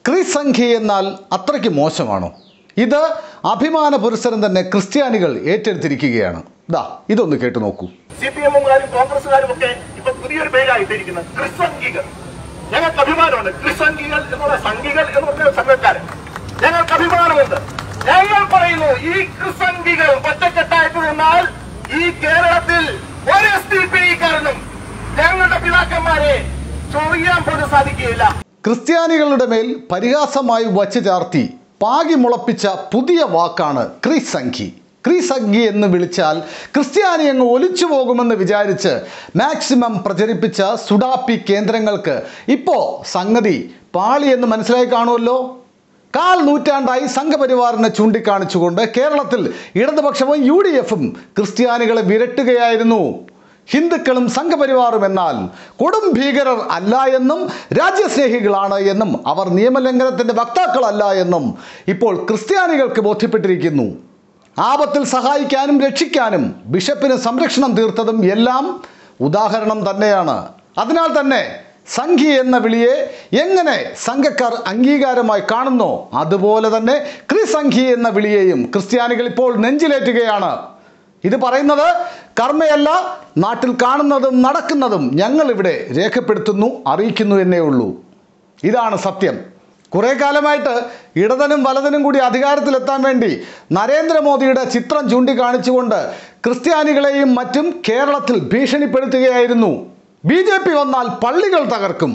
ക്രിസംഖ്യ എന്നാൽ അത്രയ്ക്ക് മോശമാണോ ഇത് അഭിമാന പുരസ്സരം തന്നെ ക്രിസ്ത്യാനികൾ ഏറ്റെടുത്തിരിക്കുകയാണ് ദാ ഇതൊന്ന് കേട്ടു നോക്കൂ സി പി എമ്മുകാരും കോൺഗ്രസുകാരും ഒക്കെ ഇപ്പൊ പുതിയൊരു പേരായിട്ടിരിക്കുന്നത് ക്രിസംഖികൾ ഞങ്ങൾക്ക് അഭിമാനമുണ്ട് ക്രിസംഖികൾ എന്നുള്ള സംഘികൾ എന്ന് പറഞ്ഞ സംഘക്കാരൻ ഞങ്ങൾക്ക് അഭിമാനമുണ്ട് ഞങ്ങൾ പറയുന്നു ഈ ക്രിസംഖികൾ ഒറ്റക്കെട്ടായിട്ട് നിന്നാൽ ഈ കേരളത്തിൽ ഒരു എസ് ഡി പി കാരനും ഞങ്ങളുടെ പിതാക്കന്മാരെ ചൊറിയാൻ പോലും സാധിക്കുകയില്ല ക്രിസ്ത്യാനികളുടെ മേൽ പരിഹാസമായി വച്ച് ചാർത്തി പാകി മുളപ്പിച്ച പുതിയ വാക്കാണ് ക്രിസംഖി ക്രിസംഖി എന്ന് വിളിച്ചാൽ ക്രിസ്ത്യാനി അങ്ങ് ഒലിച്ചു പോകുമെന്ന് വിചാരിച്ച് മാക്സിമം പ്രചരിപ്പിച്ച സുഡാപ്പി കേന്ദ്രങ്ങൾക്ക് ഇപ്പോ സംഗതി പാളി എന്ന് മനസ്സിലായി കാണുമല്ലോ കാൽ നൂറ്റാണ്ടായി സംഘപരിവാറിനെ ചൂണ്ടിക്കാണിച്ചുകൊണ്ട് കേരളത്തിൽ ഇടതുപക്ഷവും യു ഡി എഫും ക്രിസ്ത്യാനികളെ വിരട്ടുകയായിരുന്നു ഹിന്ദുക്കളും സംഘപരിവാറും എന്നാൽ കൊടും ഭീകരർ അല്ല എന്നും രാജ്യസ്നേഹികളാണ് എന്നും അവർ നിയമലംഘനത്തിന്റെ വക്താക്കളല്ല എന്നും ഇപ്പോൾ ക്രിസ്ത്യാനികൾക്ക് ബോധ്യപ്പെട്ടിരിക്കുന്നു ആപത്തിൽ സഹായിക്കാനും രക്ഷിക്കാനും ബിഷപ്പിന് സംരക്ഷണം തീർത്തതും എല്ലാം ഉദാഹരണം തന്നെയാണ് അതിനാൽ തന്നെ സംഘി എന്ന വിളിയെ എങ്ങനെ സംഘക്കാർ അംഗീകാരമായി കാണുന്നോ അതുപോലെ തന്നെ ക്രിസംഘി എന്ന വിളിയെയും ക്രിസ്ത്യാനികൾ ഇപ്പോൾ നെഞ്ചിലേറ്റുകയാണ് ഇത് പറയുന്നത് കർമ്മയല്ല നാട്ടിൽ കാണുന്നതും നടക്കുന്നതും ഞങ്ങൾ ഇവിടെ രേഖപ്പെടുത്തുന്നു അറിയിക്കുന്നു എന്നേ ഉള്ളൂ ഇതാണ് സത്യം കുറെ കാലമായിട്ട് ഇടതനും വലതനും കൂടി അധികാരത്തിലെത്താൻ വേണ്ടി നരേന്ദ്രമോദിയുടെ ചിത്രം ചൂണ്ടിക്കാണിച്ചുകൊണ്ട് ക്രിസ്ത്യാനികളെയും മറ്റും കേരളത്തിൽ ഭീഷണിപ്പെടുത്തുകയായിരുന്നു ബി ജെ പി വന്നാൽ പള്ളികൾ തകർക്കും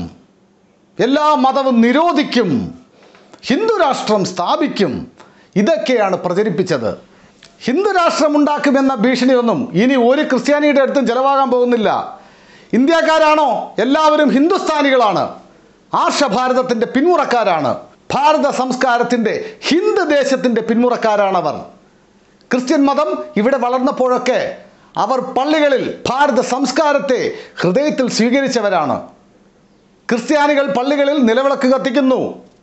എല്ലാ മതവും നിരോധിക്കും ഹിന്ദു രാഷ്ട്രം സ്ഥാപിക്കും ഇതൊക്കെയാണ് പ്രചരിപ്പിച്ചത് ഹിന്ദു രാഷ്ട്രം ഉണ്ടാക്കുമെന്ന ഭീഷണിയൊന്നും ഇനി ഒരു ക്രിസ്ത്യാനിയുടെ അടുത്തും ചെലവാകാൻ പോകുന്നില്ല ഇന്ത്യക്കാരാണോ എല്ലാവരും ഹിന്ദുസ്ഥാനികളാണ് ആർഷഭാരതത്തിൻ്റെ പിന്മുറക്കാരാണ് ഭാരത സംസ്കാരത്തിൻ്റെ ഹിന്ദു ദേശത്തിൻ്റെ പിന്മുറക്കാരാണവർ ക്രിസ്ത്യൻ മതം ഇവിടെ വളർന്നപ്പോഴൊക്കെ അവർ പള്ളികളിൽ ഭാരത സംസ്കാരത്തെ ഹൃദയത്തിൽ സ്വീകരിച്ചവരാണ് ക്രിസ്ത്യാനികൾ പള്ളികളിൽ നിലവിളക്ക് കത്തിക്കുന്നു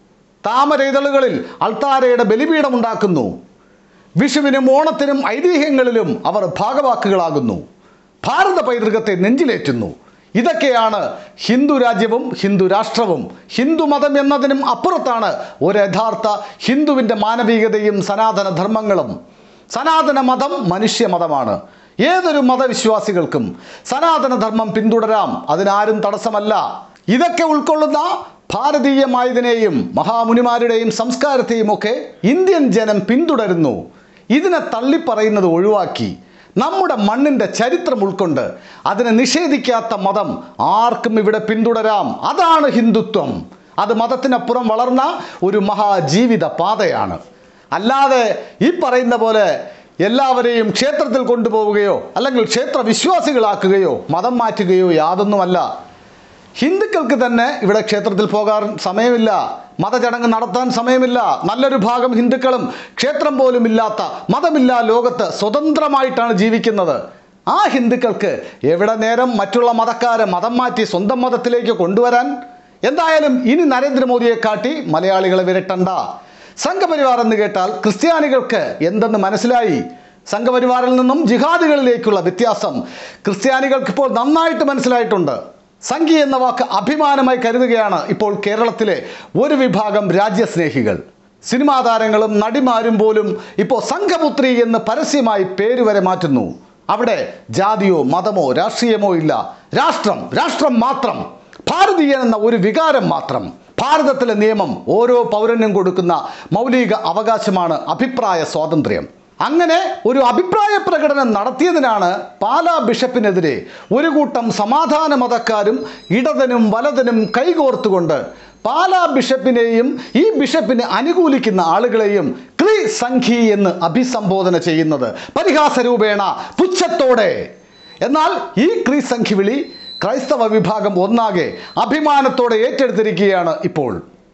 താമര ഇതളുകളിൽ അൾത്താരയുടെ ബലിപീഠമുണ്ടാക്കുന്നു വിഷുവിനും ഓണത്തിനും ഐതിഹ്യങ്ങളിലും അവർ ഭാഗവാക്കുകളാകുന്നു ഭാരത പൈതൃകത്തെ നെഞ്ചിലേറ്റുന്നു ഇതൊക്കെയാണ് ഹിന്ദു രാജ്യവും ഹിന്ദു രാഷ്ട്രവും ഹിന്ദു മതം എന്നതിനും അപ്പുറത്താണ് ഒരു യഥാർത്ഥ ഹിന്ദുവിൻ്റെ മാനവികതയും സനാതന ധർമ്മങ്ങളും സനാതന മതം മനുഷ്യ മതമാണ് ഏതൊരു മതവിശ്വാസികൾക്കും സനാതന ധർമ്മം പിന്തുടരാം അതിനാരും തടസ്സമല്ല ഇതൊക്കെ ഉൾക്കൊള്ളുന്ന ഭാരതീയമായതിനെയും മഹാമുനിമാരുടെയും സംസ്കാരത്തെയും ഒക്കെ ഇന്ത്യൻ ജനം പിന്തുടരുന്നു ഇതിനെ തള്ളിപ്പറയുന്നത് ഒഴിവാക്കി നമ്മുടെ മണ്ണിൻ്റെ ചരിത്രം ഉൾക്കൊണ്ട് അതിനെ നിഷേധിക്കാത്ത മതം ആർക്കും ഇവിടെ പിന്തുടരാം അതാണ് ഹിന്ദുത്വം അത് മതത്തിനപ്പുറം വളർന്ന ഒരു മഹാജീവിത പാതയാണ് അല്ലാതെ ഈ പറയുന്ന പോലെ എല്ലാവരെയും ക്ഷേത്രത്തിൽ കൊണ്ടുപോവുകയോ അല്ലെങ്കിൽ ക്ഷേത്ര വിശ്വാസികളാക്കുകയോ മതം മാറ്റുകയോ യാതൊന്നുമല്ല ഹിന്ദുക്കൾക്ക് തന്നെ ഇവിടെ ക്ഷേത്രത്തിൽ പോകാൻ സമയമില്ല മതചടങ്ങ് നടത്താൻ സമയമില്ല നല്ലൊരു ഭാഗം ഹിന്ദുക്കളും ക്ഷേത്രം പോലും ഇല്ലാത്ത മതമില്ലാ ലോകത്ത് സ്വതന്ത്രമായിട്ടാണ് ജീവിക്കുന്നത് ആ ഹിന്ദുക്കൾക്ക് എവിടെ നേരം മറ്റുള്ള മതക്കാരെ മതം മാറ്റി സ്വന്തം മതത്തിലേക്ക് കൊണ്ടുവരാൻ എന്തായാലും ഇനി നരേന്ദ്രമോദിയെ കാട്ടി മലയാളികളെ വിരട്ടണ്ട സംഘപരിവാർ എന്ന് കേട്ടാൽ ക്രിസ്ത്യാനികൾക്ക് എന്തെന്ന് മനസ്സിലായി സംഘപരിവാറിൽ നിന്നും ജിഹാദികളിലേക്കുള്ള വ്യത്യാസം ക്രിസ്ത്യാനികൾക്ക് ഇപ്പോൾ നന്നായിട്ട് മനസ്സിലായിട്ടുണ്ട് സംഘി എന്ന വാക്ക് അഭിമാനമായി കരുതുകയാണ് ഇപ്പോൾ കേരളത്തിലെ ഒരു വിഭാഗം രാജ്യസ്നേഹികൾ സിനിമാ താരങ്ങളും നടിമാരും പോലും ഇപ്പോൾ സംഘപുത്രി എന്ന് പരസ്യമായി പേര് വരെ മാറ്റുന്നു അവിടെ ജാതിയോ മതമോ രാഷ്ട്രീയമോ ഇല്ല രാഷ്ട്രം രാഷ്ട്രം മാത്രം ഭാരതീയൻ എന്ന ഒരു വികാരം മാത്രം ഭാരതത്തിലെ നിയമം ഓരോ പൗരനും കൊടുക്കുന്ന മൗലിക അവകാശമാണ് അഭിപ്രായ സ്വാതന്ത്ര്യം അങ്ങനെ ഒരു അഭിപ്രായ പ്രകടനം നടത്തിയതിനാണ് പാലാ ബിഷപ്പിനെതിരെ ഒരു കൂട്ടം സമാധാന മതക്കാരും ഇടതനും വലതനും കൈകോർത്തുകൊണ്ട് പാലാ ബിഷപ്പിനെയും ഈ ബിഷപ്പിനെ അനുകൂലിക്കുന്ന ആളുകളെയും ക്രി സംഘി എന്ന് അഭിസംബോധന ചെയ്യുന്നത് പരിഹാസരൂപേണ പുച്ഛത്തോടെ എന്നാൽ ഈ ക്രി സംഖി വിളി ക്രൈസ്തവ വിഭാഗം ഒന്നാകെ അഭിമാനത്തോടെ ഏറ്റെടുത്തിരിക്കുകയാണ് ഇപ്പോൾ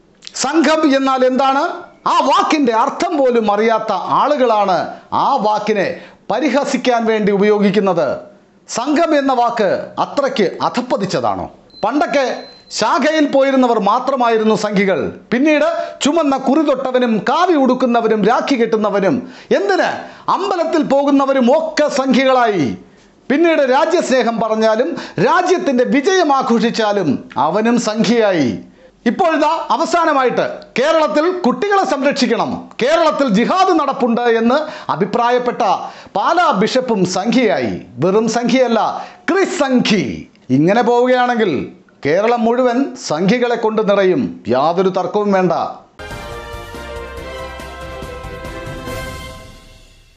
സംഘം എന്നാൽ എന്താണ് ആ വാക്കിൻ്റെ അർത്ഥം പോലും അറിയാത്ത ആളുകളാണ് ആ വാക്കിനെ പരിഹസിക്കാൻ വേണ്ടി ഉപയോഗിക്കുന്നത് സംഘം എന്ന വാക്ക് അത്രയ്ക്ക് അധപ്പതിച്ചതാണോ പണ്ടൊക്കെ ശാഖയിൽ പോയിരുന്നവർ മാത്രമായിരുന്നു സംഘികൾ പിന്നീട് ചുമന്ന കുറി തൊട്ടവനും കാവി ഉടുക്കുന്നവരും രാഖി കെട്ടുന്നവനും എന്തിന് അമ്പലത്തിൽ പോകുന്നവരും ഒക്കെ സംഘികളായി പിന്നീട് രാജ്യസ്നേഹം പറഞ്ഞാലും രാജ്യത്തിൻ്റെ വിജയം ആഘോഷിച്ചാലും അവനും സംഖ്യയായി ഇപ്പോഴിതാ അവസാനമായിട്ട് കേരളത്തിൽ കുട്ടികളെ സംരക്ഷിക്കണം കേരളത്തിൽ ജിഹാദ് നടപ്പുണ്ട് എന്ന് അഭിപ്രായപ്പെട്ട പാലാ ബിഷപ്പും സംഖ്യയായി വെറും സംഖ്യയല്ല ക്രിസ് സംഖ്യ ഇങ്ങനെ പോവുകയാണെങ്കിൽ കേരളം മുഴുവൻ സംഖ്യകളെ കൊണ്ട് നിറയും യാതൊരു തർക്കവും വേണ്ട